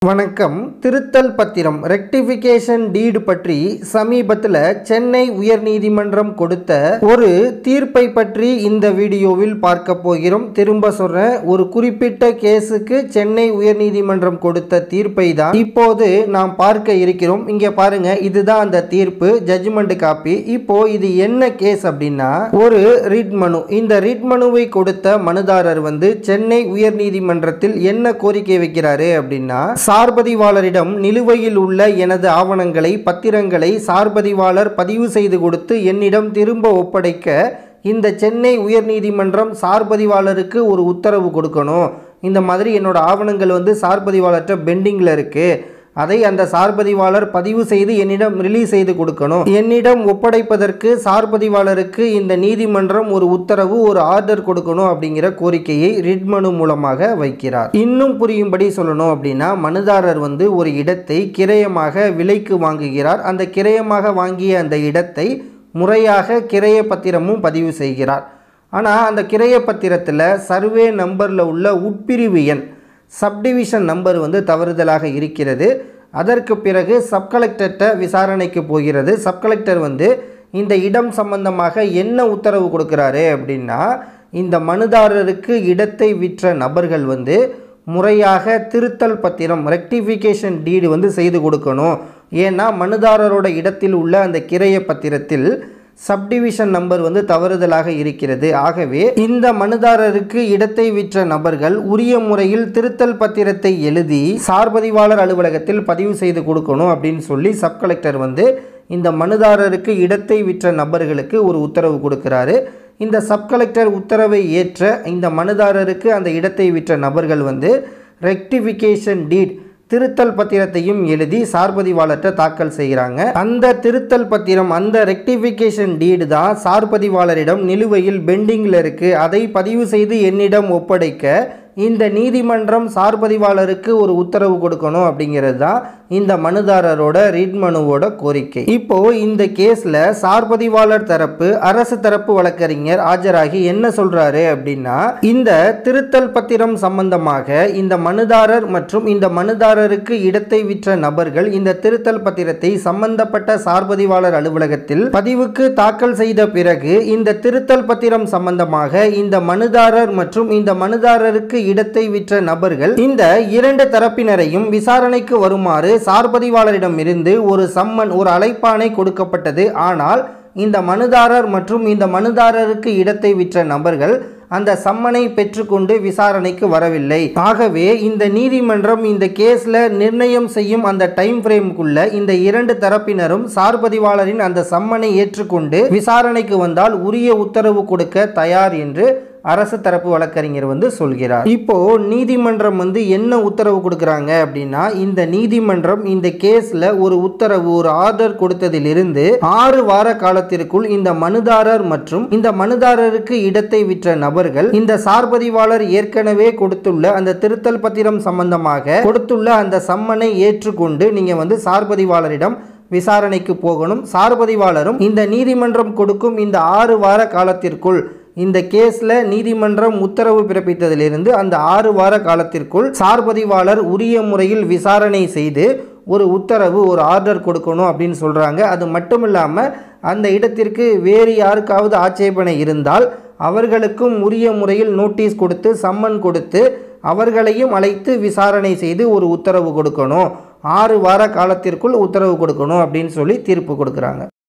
வணக்கம் திருத்தல் பத்திரம் rectification deed பற்றி சமீபத்தில் சென்னை உயர்நீதிமன்றம் கொடுத்த ஒரு தீர்ப்பை பற்றி இந்த வீடியோவில் பார்க்க போகிறோம் திரும்ப சொல்றேன் ஒரு குறிப்பிட்ட கேஸுக்கு சென்னை உயர்நீதிமன்றம் கொடுத்த தீர்ப்பை தான் இப்போது நாம் பார்க்க இருக்கிறோம் இங்க பாருங்க இதுதான் அந்த தீர்ப்பு ஜட்ஜ்மெண்ட் காப்பி இப்போ இது என்ன கேஸ் அப்படின்னா ஒரு ரிட் மனு இந்த ரிட் மனுவை கொடுத்த மனுதாரர் வந்து சென்னை உயர்நீதிமன்றத்தில் என்ன கோரிக்கை வைக்கிறாரு அப்படின்னா சார்பதிவாளரிடம் நிலுவையில் உள்ள எனது ஆவணங்களை பத்திரங்களை சார்பதிவாளர் பதிவு செய்து கொடுத்து என்னிடம் திரும்ப ஒப்படைக்க இந்த சென்னை உயர்நீதிமன்றம் சார்பதிவாளருக்கு ஒரு உத்தரவு கொடுக்கணும் இந்த மாதிரி என்னோட ஆவணங்கள் வந்து சார்பதிவாளர்கிட்ட பெண்டிங்கில் இருக்குது அதை அந்த சார்பதிவாளர் பதிவு செய்து என்னிடம் ரிலீஸ் செய்து கொடுக்கணும் என்னிடம் ஒப்படைப்பதற்கு சார்பதிவாளருக்கு இந்த நீதிமன்றம் ஒரு உத்தரவு ஒரு ஆர்டர் கொடுக்கணும் அப்படிங்கிற கோரிக்கையை ரிட் மனு மூலமாக வைக்கிறார் இன்னும் புரியும்படி சொல்லணும் அப்படின்னா மனுதாரர் வந்து ஒரு இடத்தை கிரயமாக விலைக்கு வாங்குகிறார் அந்த கிரயமாக வாங்கிய அந்த இடத்தை முறையாக கிரய பத்திரமும் பதிவு செய்கிறார் ஆனால் அந்த கிரய பத்திரத்தில் சர்வே நம்பரில் உள்ள உட்பிரிவு எண் சப்டிவிஷன் நம்பர் வந்து தவறுதலாக இருக்கிறது அதற்கு பிறகு சப்கலெக்டர்கிட்ட விசாரணைக்கு போகிறது சப்கலெக்டர் வந்து இந்த இடம் சம்பந்தமாக என்ன உத்தரவு கொடுக்குறாரு அப்படின்னா இந்த மனுதாரருக்கு இடத்தை விற்ற நபர்கள் வந்து முறையாக திருத்தல் பத்திரம் ரெக்டிஃபிகேஷன் டீடு வந்து செய்து கொடுக்கணும் ஏன்னா மனுதாரரோட இடத்தில் உள்ள அந்த கிரைய பத்திரத்தில் சப்டிவிஷன் நம்பர் வந்து தவறுதலாக இருக்கிறது ஆகவே இந்த மனுதாரருக்கு இடத்தை விற்ற நபர்கள் உரிய முறையில் திருத்தல் பத்திரத்தை எழுதி சார்பதிவாளர் அலுவலகத்தில் பதிவு செய்து கொடுக்கணும் அப்படின்னு சொல்லி சப் கலெக்டர் வந்து இந்த மனுதாரருக்கு இடத்தை விற்ற நபர்களுக்கு ஒரு உத்தரவு கொடுக்கிறாரு இந்த சப் கலெக்டர் உத்தரவை ஏற்ற இந்த மனுதாரருக்கு அந்த இடத்தை விற்ற நபர்கள் வந்து ரெக்டிஃபிகேஷன் டீட் திருத்தல் பத்திரத்தையும் எழுதி சார்பதிவாளர்கிட்ட தாக்கல் செய்கிறாங்க அந்த திருத்தல் பத்திரம் அந்த ரெக்டிஃபிகேஷன் டீடு தான் சார்பதிவாளரிடம் நிலுவையில் பெண்டிங்கில் இருக்குது அதை பதிவு செய்து என்னிடம் ஒப்படைக்க இந்த நீதிமன்றம் சார்பதிவாளருக்கு ஒரு உத்தரவு கொடுக்கணும் அப்படிங்கிறது தான் இந்த மனுதாரரோட ரிட் மனுவோட கோரிக்கை இப்போ இந்த கேஸில் சார்பதிவாளர் தரப்பு அரசு தரப்பு வழக்கறிஞர் ஆஜராகி என்ன சொல்றாரு அப்படின்னா இந்த திருத்தல் பத்திரம் சம்பந்தமாக இந்த மனுதாரர் மற்றும் இந்த மனுதாரருக்கு இடத்தை விற்ற நபர்கள் இந்த திருத்தல் பத்திரத்தை சம்பந்தப்பட்ட சார்பதிவாளர் அலுவலகத்தில் பதிவுக்கு தாக்கல் செய்த பிறகு இந்த திருத்தல் பத்திரம் சம்பந்தமாக இந்த மனுதாரர் மற்றும் இந்த மனுதாரருக்கு இடத்தை விற்ற நபர்கள் இந்த இரண்டு தரப்பினரையும் விசாரணைக்கு வருமாறு சார்பதிவாளரிடம் இருந்து ஒரு சம்மன் ஒரு அழைப்பானை கொடுக்கப்பட்டது ஆனால் இந்த மனுதாரர் மற்றும் இந்த மனுதாரருக்கு இடத்தை விற்ற நபர்கள் அந்த சம்மனை பெற்றுக்கொண்டு விசாரணைக்கு வரவில்லை ஆகவே இந்த நீதிமன்றம் இந்த கேஸில் நிர்ணயம் செய்யும் அந்த டைம் ஃப்ரேமுக்குள்ள இந்த இரண்டு தரப்பினரும் சார்பதிவாளரின் அந்த சம்மனை ஏற்றுக்கொண்டு விசாரணைக்கு வந்தால் உரிய உத்தரவு கொடுக்க தயார் என்று அரசு தரப்பு வழக்கறிஞர் வந்து சொல்கிறார் இப்போ நீதிமன்றம் வந்து என்ன உத்தரவு கொடுக்குறாங்க அப்படின்னா இந்த நீதிமன்றம் இந்த கேஸ்ல ஒரு உத்தரவு ஒரு ஆர்டர் கொடுத்ததிலிருந்து ஆறு வார காலத்திற்குள் இந்த மனுதாரர் மற்றும் இந்த மனுதாரருக்கு இடத்தை விற்ற நபர்கள் இந்த சார்பதிவாளர் ஏற்கனவே கொடுத்துள்ள அந்த திருத்தல் பத்திரம் சம்பந்தமாக கொடுத்துள்ள அந்த சம்மனை ஏற்றுக்கொண்டு நீங்க வந்து சார்பதிவாளரிடம் விசாரணைக்கு போகணும் சார்பதிவாளரும் இந்த நீதிமன்றம் கொடுக்கும் இந்த ஆறு வார காலத்திற்குள் இந்த கேஸில் நீதிமன்றம் உத்தரவு பிறப்பித்ததிலிருந்து அந்த ஆறு வார காலத்திற்குள் சார்பதிவாளர் உரிய முறையில் விசாரணை செய்து ஒரு உத்தரவு ஒரு ஆர்டர் கொடுக்கணும் அப்படின்னு சொல்கிறாங்க அது மட்டும் இல்லாமல் அந்த இடத்திற்கு வேறு யாருக்காவது ஆட்சேபனை இருந்தால் அவர்களுக்கும் உரிய முறையில் நோட்டீஸ் கொடுத்து சம்மன் கொடுத்து அவர்களையும் அழைத்து விசாரணை செய்து ஒரு உத்தரவு கொடுக்கணும் ஆறு வார காலத்திற்குள் உத்தரவு கொடுக்கணும் அப்படின்னு சொல்லி தீர்ப்பு கொடுக்குறாங்க